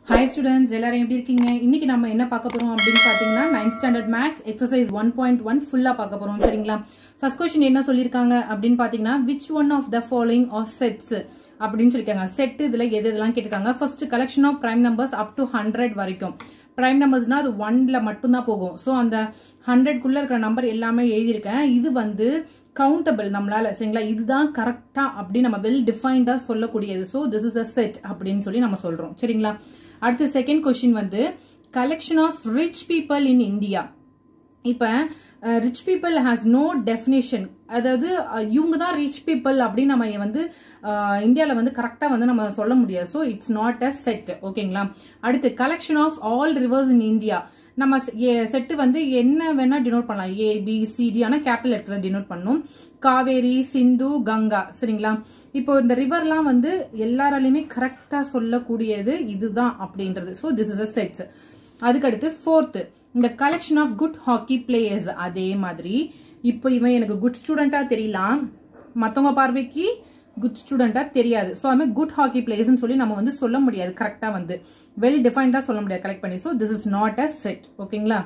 hi students எல்லாரும் எப்படி இருக்கீங்க இன்னைக்கு நம்ம என்ன பார்க்க போறோம் அப்படின்னு பாத்தீங்கன்னா ninth standard maths exercise one point one ஃபுல்லா பார்க்க போறோம் சரிங்களா ஃபர்ஸ்ட் கொஸ்டின் என்ன சொல்லியிருக்காங்க அப்படின்னு பாத்தீங்கன்னா which one of the following are sets அப்படின்னு சொல்லியிருக்காங்க செட் இதுல எது எதெல்லாம் கேட்டிருக்காங்க first collection of prime numbers up to hundred வரைக்கும் பிரைம் நம்பர்ஸ்னா அது ஒன்ல மட்டும்தான் போகும் ஸோ அந்த ஹண்ட்ரட்குள்ள இருக்கிற நம்பர் எல்லாமே எழுதியிருக்கேன் இது வந்து கவுண்டபிள் நம்மளால சரிங்களா இதுதான் கரெக்டா அப்படி நம்ம வெல் டிஃபைன்டா சொல்லக்கூடியது so this is a set அப்படின்னு சொல்லி நம்ம சொல்றோம் சரிங்களா அடுத்து செகண்ட் கொஸ்டின் வந்து collection of rich people in India இப்ப rich people has no definition அதாவது அஹ், இவங்க தான் ரிச் பீப்புள் அப்படின்னு நம்ம வந்து இந்தியாவில் வந்து கரெக்டாக வந்து நம்ம சொல்ல முடியாது so it's not a set ஓகேங்களா அடுத்து collection of all rivers in India நம்ம செட்டு வந்து என்ன வேணா டினோட் பண்ணலாம் ஏ பி சிடி ஆனால் கேபிட்டல் லெட்டர் டினோட் பண்ணும் காவேரி சிந்து கங்கா சரிங்களா இப்போ இந்த ரிவர்லாம் வந்து எல்லாராலையுமே கரெக்டாக சொல்லக்கூடியது இதுதான் அப்படின்றது so this is a sets அதுக்கடுத்து ஃபோர்த்து இந்த collection of good hockey players அதே மாதிரி இப்போ இவன் எனக்கு குட் ஸ்டூடெண்டா தெரியலாம் மற்றவங்க பார்வைக்கு குட் ஸ்டூடெண்டா தெரியாது ஸோ அதுமாதிரி குட் ஹாக்கி பிளேயர்ஸ்னு சொல்லி நம்ம வந்து சொல்ல முடியாது கரெக்டாக வந்து வெல் டிஃபைன்டா சொல்ல முடியாது கலெக்ட் பண்ணி so this is not a set ஓகேங்களா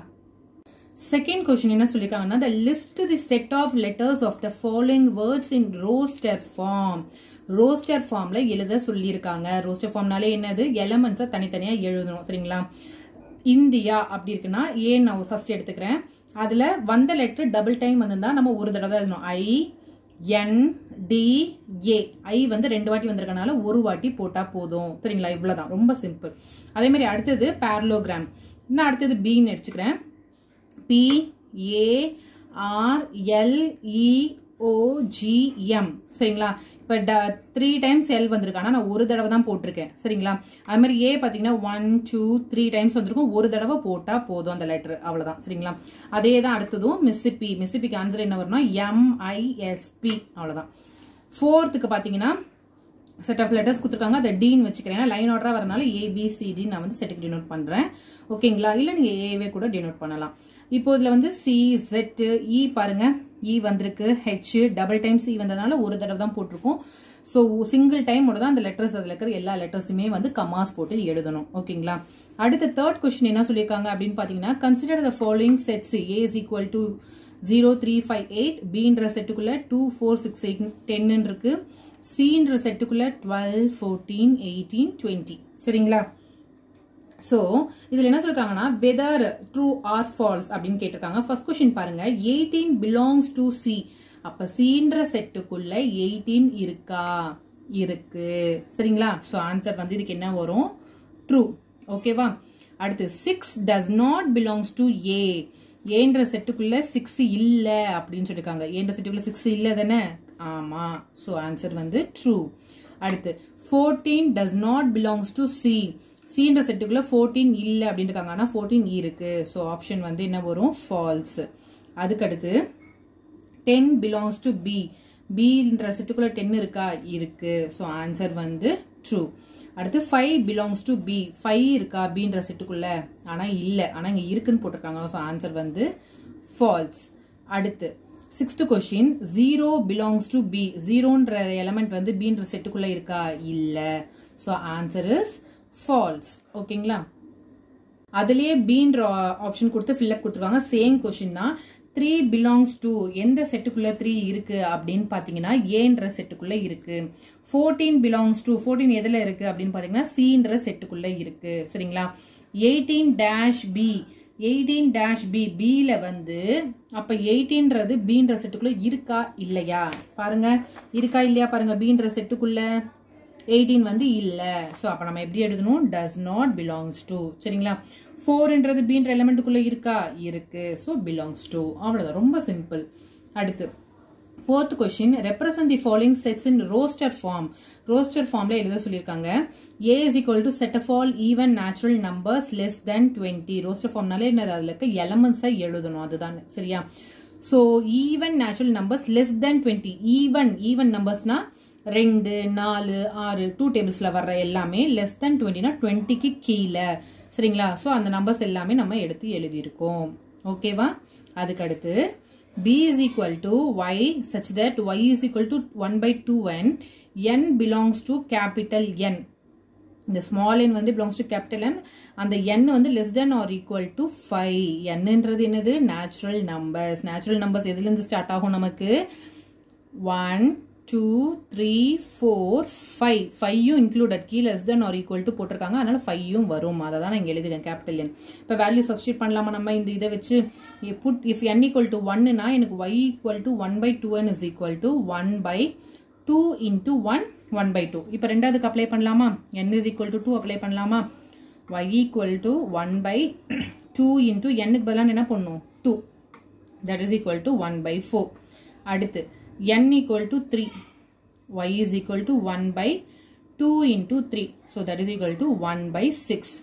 செகண்ட் கொஸ்டின் என்ன சொல்லியிருக்காங்கன்னா the list the set of letters of the following words in roster form roster formல எழுத சொல்லியிருக்காங்க roster formனாலே என்னது எலமெண்ட்ஸை தனித்தனியா எழுதணும் சரிங்களா இந்தியா அப்படி இருக்குன்னா ஏ நான் ஃபர்ஸ்ட் எடுத்துக்கிறேன் அதுல வந்த லெட்டர் டபுள் டைம் வந்திருந்தா நம்ம ஒரு தடவை தான் எழுதணும் ஐ என் டி ஏ ஐ வந்து ரெண்டு வாட்டி வந்திருக்கனால ஒரு வாட்டி போட்டா போதும் சரிங்களா இவ்வளவுதான் ரொம்ப சிம்பிள் அதே மாதிரி அடுத்தது பேரலோகிராம் இன்னும் அடுத்தது பின்னு எடுத்துக்கிறேன் P A R L E O G M சரிங்களா இப்போ த்ரீ டைம்ஸ் எல் வந்திருக்கு ஆனா நான் ஒரு தடவை தான் போட்டிருக்கேன் சரிங்களா அது மாதிரி ஏ பார்த்தீங்கன்னா ஒன் டூ த்ரீ டைம்ஸ் வந்திருக்கும் ஒரு தடவை போட்டா போதும் அந்த லெட்டர் அவ்வளவுதான் சரிங்களா அதே தான் அடுத்ததும் மிஸ்ஸிபி மிஸ்ஸிபிக்கு ஆன்சர் என்ன வரும்னா எம்ஐஎஸ்பி அவ்வளவுதான் ஃபோர்த்துக்கு பார்த்தீங்கன்னா செட் ஆஃப் லெட்டர்ஸ் கொடுத்துருக்காங்க அதை டீன் வச்சுக்கிறேன் லைன் ஆர்டரா வரனால ஏபிசிடி நான் வந்து செட்டுக்கு டினோட் பண்றேன் ஓகேங்களா இல்ல நீங்க ஏவே கூட டினோட் பண்ணலாம் இப்போ இதுல வந்து சி செட் இ பாருங்க இ வந்திருக்கு ஹெச் டபுள் டைம்ஸ் இ வந்ததுனால ஒரு தடவை தான் போட்டிருக்கோம் ஸோ சிங்கிள் டைம் தான் அந்த லெட்டர்ஸ் அதில் இருக்கிற எல்லா லெட்டர்ஸுமே வந்து கமாஸ் போட்டு எழுதணும் ஓகேங்களா அடுத்த தேர்ட் கொஸ்டின் என்ன சொல்லியிருக்காங்க அப்படின்னு பார்த்தீங்கன்னா consider the following sets A is equal to zero three five eight பின்ற செட்டுக்குள்ள டூ ஃபோர் சிக்ஸ் எயிட் டென்னு இருக்கு சின்ற செட்டுக்குள்ள டுவெல் ஃபோர்டீன் எயிட்டீன் டுவெண்ட்டி சரிங்களா ஸோ இதில் என்ன சொல்லிருக்காங்கன்னா வெதர் ட்ரூ ஆர் ஃபால்ஸ் அப்படின்னு கேட்டிருக்காங்க ஃபர்ஸ்ட் கொஸ்டின் பாருங்க எயிட்டீன் பிலாங்ஸ் டு சி அப்ப சீன்ற செட்டுக்குள்ள எயிட்டீன் இருக்கா இருக்கு சரிங்களா ஸோ ஆன்சர் வந்து இதுக்கு என்ன வரும் ட்ரூ ஓகேவா அடுத்து six does not belongs to A ஏன்ற செட்டுக்குள்ள சிக்ஸ் இல்ல அப்படின்னு சொல்லிருக்காங்க ஏன்ற செட்டுக்குள்ள சிக்ஸ் இல்ல தானே ஆமா ஸோ ஆன்சர் வந்து ட்ரூ அடுத்து fourteen does not belongs to C சின்ற செட்டுக்குள்ள ஃபோர்டீன் இல்ல அப்படின்னு இருக்காங்க ஆனா ஃபோர்டீன் இருக்கு ஸோ ஆப்ஷன் வந்து என்ன வரும் ஃபால்ஸ் அதுக்கடுத்து டென் பிலாங்ஸ் டு பி பின்ற செட்டுக்குள்ள டென் இருக்கா இருக்கு ஸோ ஆன்சர் வந்து ட்ரூ அடுத்து five belongs to B five இருக்கா பின்ற செட்டுக்குள்ள ஆனா இல்ல ஆனா இங்க இருக்குன்னு போட்டிருக்காங்க ஸோ ஆன்சர் வந்து ஃபால்ஸ் அடுத்து sixth question zero belongs to B ஜீரோன்ற எலமெண்ட் வந்து பின்ற செட்டுக்குள்ள இருக்கா இல்ல ஸோ ஆன்சர் இஸ் ஃபால்ஸ் ஓகேங்களா அதுலயே பீன்ற ஆப்ஷன் கொடுத்து ஃபில்அப் கொடுத்துருக்காங்க சேம் கொஸ்டின் தான் த்ரீ பிலாங்ஸ் டு எந்த செட்டுக்குள்ள த்ரீ இருக்கு அப்படின்னு பாத்தீங்கன்னா ஏன்ற செட்டுக்குள்ள இருக்கு ஃபோர்டீன் பிலாங்ஸ் டு ஃபோர்டீன் எதுல இருக்கு அப்படின்னு பாத்தீங்கன்னா சின்ற செட்டுக்குள்ள இருக்கு சரிங்களா eighteen dash B eighteen dash B பில வந்து அப்ப எயிட்டீன்றது பீன்ற செட்டுக்குள்ள இருக்கா இல்லையா பாருங்க இருக்கா இல்லையா பாருங்க பீன்ற செட்டுக்குள்ள எயிட்டீன் வந்து இல்ல ஸோ அப்போ நம்ம எப்படி எழுதணும் டஸ் நாட் பிலாங்ஸ் டு சரிங்களா ஃபோர்ன்றது பீன்ற எலமெண்ட்டுக்குள்ள இருக்கா இருக்கு ஸோ பிலாங்ஸ் டு அவ்வளோதான் ரொம்ப சிம்பிள் அடுத்து fourth question represent the following sets in roster form roster ஃபார்ம்ல எழுத சொல்லியிருக்காங்க A is equal to set of all even natural numbers less than twenty roster ஃபார்ம்னாலே என்னது அதில் இருக்க எலமெண்ட்ஸை எழுதணும் அதுதான் சரியா so even natural numbers less than twenty even even நம்பர்ஸ்னா ரெண்டு நாலு ஆறு டூ டேபிள்ஸ்ல வர்ற எல்லாமே லெஸ் தென் டுவெண்ட்டினா டுவெண்ட்டிக்கு கீழே சரிங்களா ஸோ அந்த நம்பர்ஸ் எல்லாமே நம்ம எடுத்து எழுதியிருக்கோம் ஓகேவா அதுக்கு அடுத்து b is equal to y such that y is equal to 1 by 2n n belongs to capital N இந்த ஸ்மால் என் வந்து பிலாங்ஸ் டு கேபிட்டல் என் அந்த என் வந்து less than or equal to five என்னன்றது என்னது natural numbers natural numbers எதுலேருந்து start ஆகும் நமக்கு one two three four five ஃபையும் இன்க்ளூடட் கீ less than or equal to போட்டிருக்காங்க அதனால ஃபையும் வரும் அதை தான் நான் இங்கே எழுதுறேன் கேபிட்டல் என் இப்போ வேல்யூ சப்ஸ்டியூட் பண்ணலாமா நம்ம இந்த இதை வச்சு put if N equal to ஒன்னுனா எனக்கு Y equal to one by two N is equal to one by two into one one by two இப்போ ரெண்டாவதுக்கு அப்ளை பண்ணலாமா N is equal to two apply பண்ணலாமா Y equal to one by two into என்னுக்கு பதிலாக என்ன பண்ணும் two that is equal to one by four அடுத்து n equal to 3 y is equal to 1 by 2 into 3 so that is equal to 1 by 6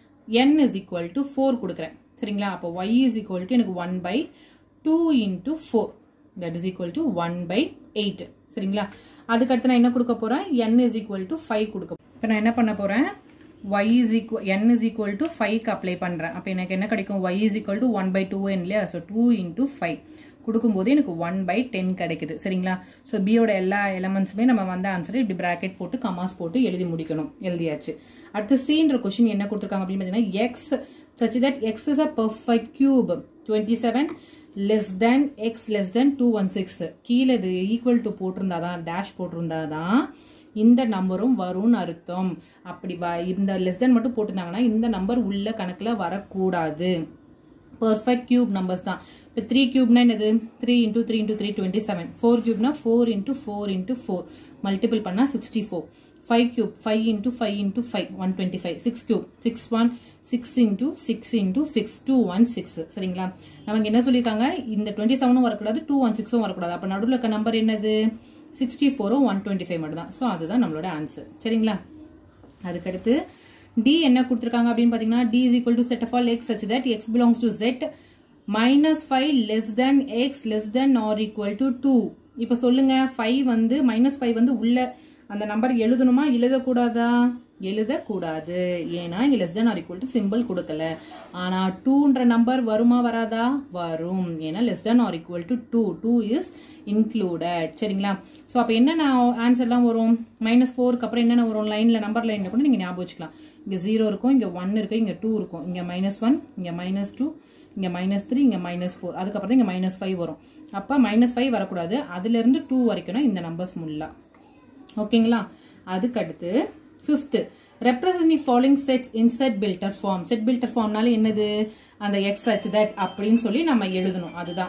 n is equal to 4 கொடுக்கிறேன் சரிங்களா அப்போ y is equal to எனக்கு 1 by 2 into 4 that is equal to 1 by 8 சரிங்களா அதுக்கடுத்து நான் என்ன கொடுக்க போறேன் n is equal to 5 கொடுக்க இப்போ நான் என்ன பண்ண போறேன் y is equal n is equal to 5 க்கு அப்ளை பண்றேன் அப்போ எனக்கு என்ன கிடைக்கும் y is equal to 1 by 2 இல்லையா ஸோ 2 into 5 கொடுக்கும்போது எனக்கு ஒன் பை டென் கிடைக்குது சரிங்களா ஸோ பியோட எல்லா எலமெண்ட்ஸுமே நம்ம வந்த ஆன்சரை இப்படி ப்ராக்கெட் போட்டு கமாஸ் போட்டு எழுதி முடிக்கணும் எழுதியாச்சு அடுத்து சீன்ற கொஸ்டின் என்ன கொடுத்துருக்காங்க அப்படின்னு பார்த்தீங்கன்னா X such that X is a perfect cube twenty seven less than X less than two one six கீழே இது ஈக்குவல் டு போட்டிருந்தாதான் டேஷ் போட்டிருந்தாதான் இந்த நம்பரும் வரும்னு அர்த்தம் அப்படி இந்த லெஸ் தென் மட்டும் போட்டிருந்தாங்கன்னா இந்த நம்பர் உள்ள கணக்கில் வரக்கூடாது பர்ஃபெக்ட் கியூப் நம்பர்ஸ் தான் இப்போ த்ரீ கியூப்னா என்னது three into three into three twenty seven four கியூப்னா four into four into four multiple பண்ணால் sixty four five cube five into five into five one twenty five six cube six one six into six into six two one six சரிங்களா நமக்கு என்ன சொல்லியிருக்காங்க இந்த twenty செவனும் வரக்கூடாது two one சிக்ஸும் வரக்கூடாது அப்போ நடுவில் இருக்க நம்பர் என்னது சிக்ஸ்டி ஃபோரும் ஒன் டுவெண்ட்டி ஃபைவ் மட்டும் தான் ஸோ அதுதான் நம்மளோட ஆன்சர் சரிங்களா அதுக்கடுத்து டி என்ன கொடுத்துருக்காங்க அப்படின்னு பார்த்தீங்கன்னா D is equal to set of all X such that X belongs to set minus five less than X less than or equal to two இப்போ சொல்லுங்க ஃபைவ் வந்து மைனஸ் ஃபைவ் வந்து உள்ள அந்த நம்பர் எழுதணுமா எழுதக்கூடாதா எழுதக்கூடாது ஏன்னா இங்க less than or equal to simple கொடுக்கல ஆனா டூன்ற நம்பர் வருமா வராதா வரும் ஏன்னா less than or equal to two two is included சரிங்களா ஸோ அப்போ என்னென்ன ஆன்சர்லாம் வரும் மைனஸ் ஃபோருக்கு அப்புறம் என்னென்ன வரும் லைன்ல நம்பர் லைன்ல கூட நீங்க ஞாபகம் வச்சுக்கலாம் இங்க ஜீரோ இருக்கும் இங்க ஒன் இருக்கு இங்க டூ இருக்கும் இங்க மைனஸ் ஒன் இங்க மைனஸ் டூ இங்க மைனஸ் த்ரீ இங்க மைனஸ் ஃபோர் அதுக்கப்புறம் இங்க மைனஸ் ஃபைவ் வரும் அப்ப மைனஸ் ஃபைவ் வரக்கூடாது அதுல இருந்து டூ வரைக்கும் இந்த நம்பர்ஸ் முல்லா ஓகேங்களா அதுக்கு அடுத்து fifth represent following sets in set builder form set builder ஃபார்ம்னால என்னது அந்த எக்ஸ் ஹச் தட் அப்படின்னு சொல்லி நம்ம எழுதணும் அதுதான்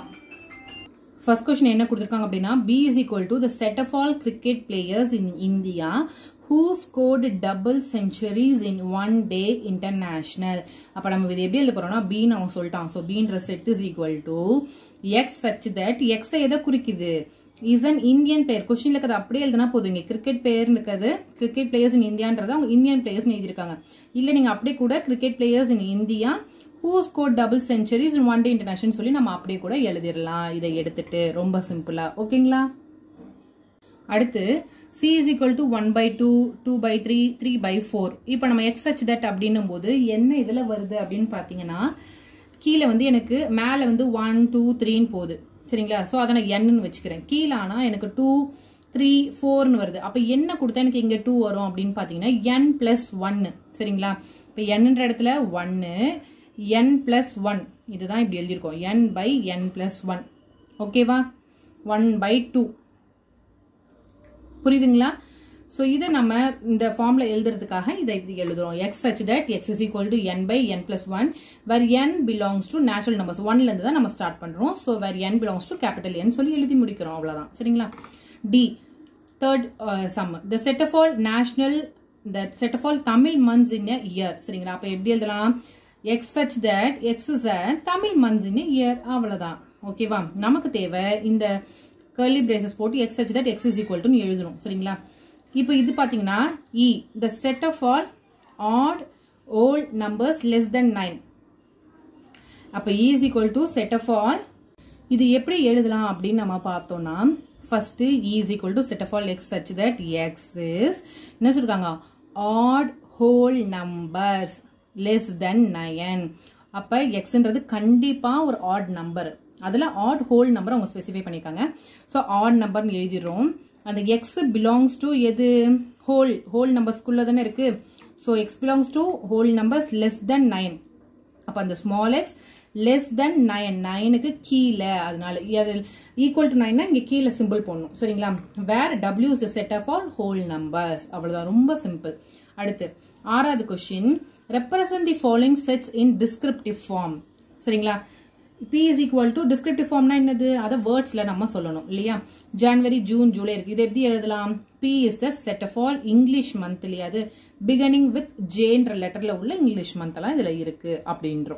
ஃபர்ஸ்ட் கொஸ்டின் என்ன கொடுத்துருக்காங்க அப்படின்னா B is equal to the set of all cricket players in India who scored double centuries in one day international அப்போ நம்ம இது எப்படி எழுத போறோம்னா பின்னு அவன் சொல்லிட்டான் ஸோ பீன்ற set is equal to X such that எக்ஸை எதை குறிக்குது இஸ் அன் இந்தியன் பிளேயர் கொஸ்டின்ல இருக்கிறது அப்படியே எழுதுனா போதும் இங்க கிரிக்கெட் பிளேயர் இருக்கிறது கிரிக்கெட் பிளேயர்ஸ் இன் இந்தியான்றது அவங்க இந்தியன் பிளேயர்ஸ் எழுதியிருக்காங்க இல்ல நீங்க அப்படியே கூட cricket players in India who score double centuries in one day international சொல்லி நம்ம அப்படியே கூட எழுதிடலாம் இதை எடுத்துட்டு ரொம்ப சிம்பிளா ஓகேங்களா அடுத்து C is equal to one by two two by three three by four இப்போ நம்ம எக்ஸ் ஹச் தட் அப்படின்னும் போது என்ன இதுல வருது அப்படின்னு பாத்தீங்கன்னா கீழே வந்து எனக்கு மேல வந்து ஒன் டூ த்ரீன்னு போகுது சரிங்களா ஸோ அதை நான் என்னன்னு வச்சுக்கிறேன் கீழே ஆனா எனக்கு டூ த்ரீ ஃபோர்னு வருது அப்போ என்ன கொடுத்தா எனக்கு இங்கே டூ வரும் அப்படின்னு பார்த்தீங்கன்னா என் பிளஸ் ஒன்னு சரிங்களா இப்போ என்னன்ற இடத்துல ஒன்னு என் பிளஸ் ஒன் இதுதான் இப்படி எழுதியிருக்கோம் n by n plus one ஓகேவா ஒன் பை டூ புரியுதுங்களா ஸோ இதை நம்ம இந்த ஃபார்ம்ல எழுதுறதுக்காக இதை இப்படி எழுதுறோம் x such that X is equal to n by n plus one where n belongs to natural numbers ஒன்ல இருந்து தான் நம்ம ஸ்டார்ட் பண்றோம் so where n belongs to capital N சொல்லி எழுதி முடிக்கிறோம் அவ்வளவுதான் சரிங்களா D third sum the set of all national the set of all Tamil months in a year சரிங்களா அப்ப எப்படி எழுதலாம் x such that X is a Tamil months in year அவ்வளவுதான் ஓகேவா நமக்கு தேவை இந்த கர்லி பிரேசஸ் போட்டு x such that X is equal to எழுதணும் சரிங்களா இப்போ இது பாத்தீங்கன்னா E the set of all odd whole numbers less than nine அப்ப E is equal to set of all இது எப்படி எழுதலாம் அப்படின்னு நம்ம பார்த்தோம்னா first E is equal to set of all X such that X is என்ன சொல்லிருக்காங்க odd whole numbers less than nine அப்ப எக்ஸ்ன்றது கண்டிப்பா ஒரு ஆட் நம்பர் அதுல ஆட் ஹோல் நம்பர் அவங்க ஸ்பெசிஃபை பண்ணிருக்காங்க ஸோ ஆட் நம்பர்னு எழுதிடுறோம் அந்த எக்ஸ் பிலாங்ஸ் டு எது ஹோல் ஹோல் நம்பர்ஸ்குள்ள தானே இருக்கு so x belongs to whole numbers less than nine அப்போ அந்த small x less than nine நைனுக்கு கீழே அதனால அது ஈக்குவல் டு நைன்னா இங்கே கீழே சிம்பிள் போடணும் சரிங்களா where W is the set of all whole numbers அவ்வளோதான் ரொம்ப சிம்பிள் அடுத்து ஆறாவது question represent the following sets in descriptive form சரிங்களா B is equal to descriptive ஃபார்ம்னா என்னது அதை வேர்ட்ஸ்ல நம்ம சொல்லணும் இல்லையா ஜான்வரி ஜூன் ஜூலை இருக்கு இது எப்படி எழுதலாம் B is the set of all English month இல்லையா அது பிகனிங் வித் ஜேன்ற லெட்டர்ல உள்ள இங்கிலீஷ் மந்த் எல்லாம் இதுல இருக்கு அப்படின்றோம்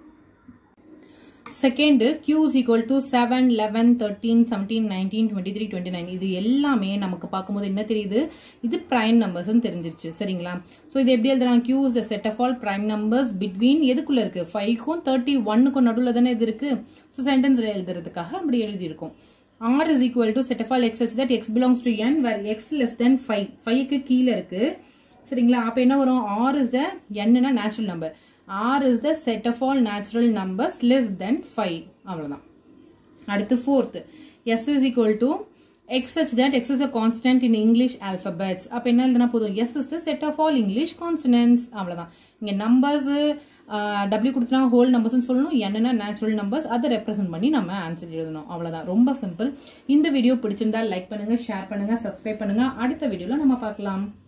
second Q is equal to seven eleven thirteen seventeen nineteen twenty three twenty nine இது எல்லாமே நமக்கு பார்க்கும்போது என்ன தெரியுது இது பிரைம் நம்பர்ஸ் தெரிஞ்சிருச்சு சரிங்களா ஸோ இது எப்படி எழுதலாம் Q is the set of all prime numbers between எதுக்குள்ள இருக்கு ஃபைவ்க்கும் தேர்ட்டி ஒன்னுக்கும் நடுவில் தானே இது இருக்கு ஸோ சென்டென்ஸ்ல எழுதுறதுக்காக அப்படி எழுதியிருக்கோம் R is equal to set of all x such that X belongs to N where x less than five ஃபைவ்க்கு கீழே இருக்கு சரிங்களா அப்ப என்ன வரும் ஆர் இஸ் த என்னன்னா natural number R is the set of all natural numbers less than five அவ்வளவுதான் அடுத்து fourth S is equal to X such that X is a constant in English alphabets அப்ப என்ன எழுதுனா போதும் S is the set of all English consonants அவ்வளவுதான் இங்க numbers W கொடுத்தா whole numbers சொல்லணும் என்னன்னா நேச்சுரல் நம்பர்ஸ் அதை ரெப்ரசென்ட் பண்ணி நம்ம ஆன்சர் எழுதணும் அவ்வளவுதான் ரொம்ப சிம்பிள் இந்த வீடியோ பிடிச்சிருந்தா லைக் பண்ணுங்க ஷேர் பண்ணுங்க சப்ஸ்கிரைப் பண்ணுங்க அடுத்த வீடியோல நம்ம பார்க்கலாம்